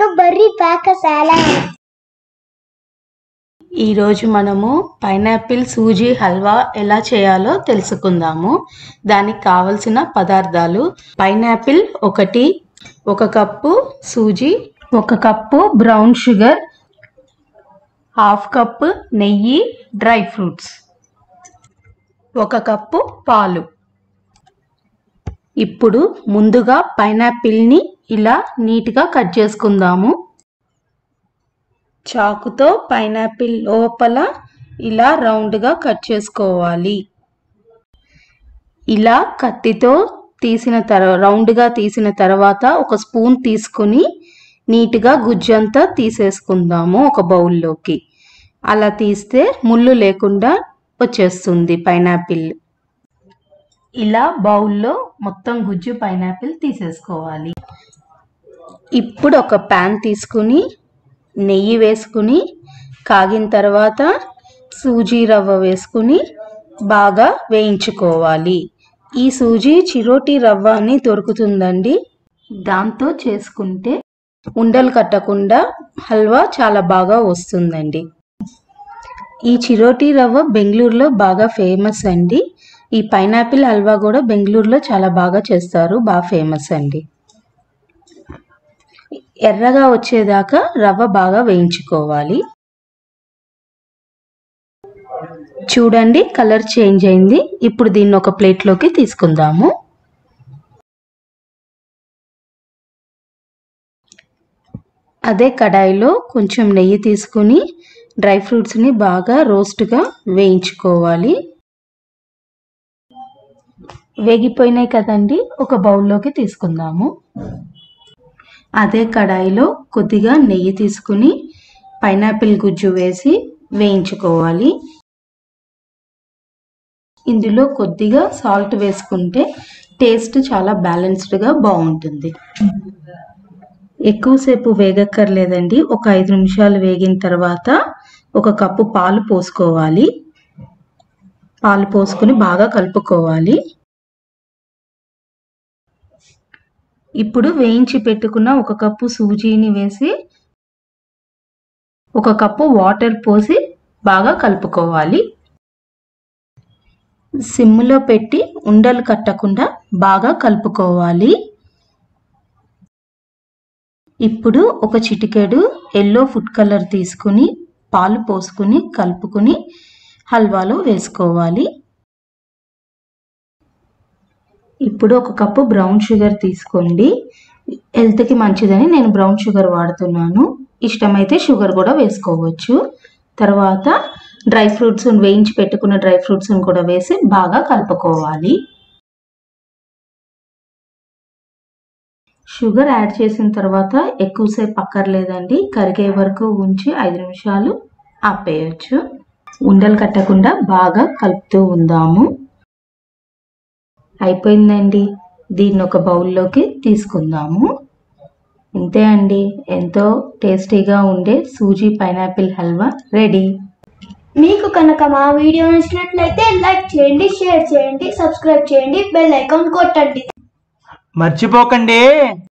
to బర్రీ పాకశాల ఈరోజు మనము pineapple suji halwa ఎలా చేయాలో తెలుసుకుందాము దానికి కావలసిన పదార్థాలు పైనాపిల్ ఒకటి ఒక కప్పు సూజీ ఒక cup brown sugar half cup నెయ్యి డ్రై ఫ్రూట్స్ ఒక కప్పు పాలు ఇప్పుడు ముందుగా పైనాపిల్ని ఇలా నీట్గా కట్ చేసుకుందాము చాకుతో పైనాపిల్ లోపల ఇలా రౌండ్గా కట్ చేసుకోవాలి ఇలా కత్తితో తీసిన తర రౌండ్గా తీసిన తర్వాత ఒక స్పూన్ తీసుకుని నీట్గా గుజ్జంతా తీసేసుకుందాము ఒక బౌల్లోకి అలా తీస్తే ముళ్ళు లేకుండా వచ్చేస్తుంది పైనాపిల్ ఇలా బౌల్లో మొత్తం గుజ్జు పైనాపిల్ తీసేసుకోవాలి ఇప్పుడు ఒక ప్యాన్ తీసుకుని నెయ్యి వేసుకుని కాగిన తర్వాత సూజీ రవ్వ వేసుకుని బాగా వేయించుకోవాలి ఈ సూజీ చిరోటి రవ్వ అని దొరుకుతుందండి దాంతో చేసుకుంటే ఉండలు కట్టకుండా హల్వా చాలా బాగా వస్తుందండి ఈ చిరోటి రవ్వ బెంగళూరులో బాగా ఫేమస్ అండి ఈ పైనాపిల్ హల్వా కూడా బెంగళూరులో చాలా బాగా చేస్తారు బాగా ఫేమస్ అండి ఎర్రగా వచ్చేదాకా రవ్వ బాగా వేయించుకోవాలి చూడండి కలర్ చేంజ్ అయింది ఇప్పుడు దీన్ని ఒక ప్లేట్లోకి తీసుకుందాము అదే కడాయిలో కొంచెం నెయ్యి తీసుకుని డ్రై ఫ్రూట్స్ని బాగా రోస్ట్గా వేయించుకోవాలి వేగిపోయినాయి కదండి ఒక బౌల్లోకి తీసుకుందాము అదే కడాయిలో కొద్దిగా నెయ్యి తీసుకుని పైనాపిల్ గుజ్జు వేసి వేయించుకోవాలి ఇందులో కొద్దిగా సాల్ట్ వేసుకుంటే టేస్ట్ చాలా బ్యాలెన్స్డ్గా బాగుంటుంది ఎక్కువసేపు వేగక్కర్లేదండి ఒక ఐదు నిమిషాలు వేగిన తర్వాత ఒక కప్పు పాలు పోసుకోవాలి పాలు పోసుకొని బాగా కలుపుకోవాలి ఇప్పుడు వేయించి పెట్టుకున్న ఒక కప్పు సూజీని వేసి ఒక కప్పు వాటర్ పోసి బాగా కలుపుకోవాలి సిమ్లో పెట్టి ఉండలు కట్టకుండా బాగా కలుపుకోవాలి ఇప్పుడు ఒక చిటికెడు ఎల్లో ఫుడ్ కలర్ తీసుకుని పాలు పోసుకుని కలుపుకుని హల్వాలో వేసుకోవాలి ఇప్పుడు ఒక కప్పు బ్రౌన్ షుగర్ తీసుకోండి హెల్త్కి మంచిదని నేను బ్రౌన్ షుగర్ వాడుతున్నాను ఇష్టమైతే షుగర్ కూడా వేసుకోవచ్చు తర్వాత డ్రై ఫ్రూట్స్ వేయించి పెట్టుకున్న డ్రై ఫ్రూట్స్ని కూడా వేసి బాగా కలుపుకోవాలి షుగర్ యాడ్ చేసిన తర్వాత ఎక్కువసేపు అక్కర్లేదండి కరిగే వరకు ఉంచి ఐదు నిమిషాలు ఆపేయచ్చు ఉండలు కట్టకుండా బాగా కలుపుతూ ఉందాము అయిపోయిందండి దీన్ని ఒక బౌల్లోకి తీసుకుందాము ఇంతే అండి ఎంతో టేస్టీగా ఉండే సూజీ పైనాపిల్ హల్వా రెడీ మీకు కనుక మా వీడియో నచ్చినట్లయితే లైక్ చేయండి షేర్ చేయండి సబ్స్క్రైబ్ చేయండి బెల్ ఐకాన్ కొట్టండి మర్చిపోకండి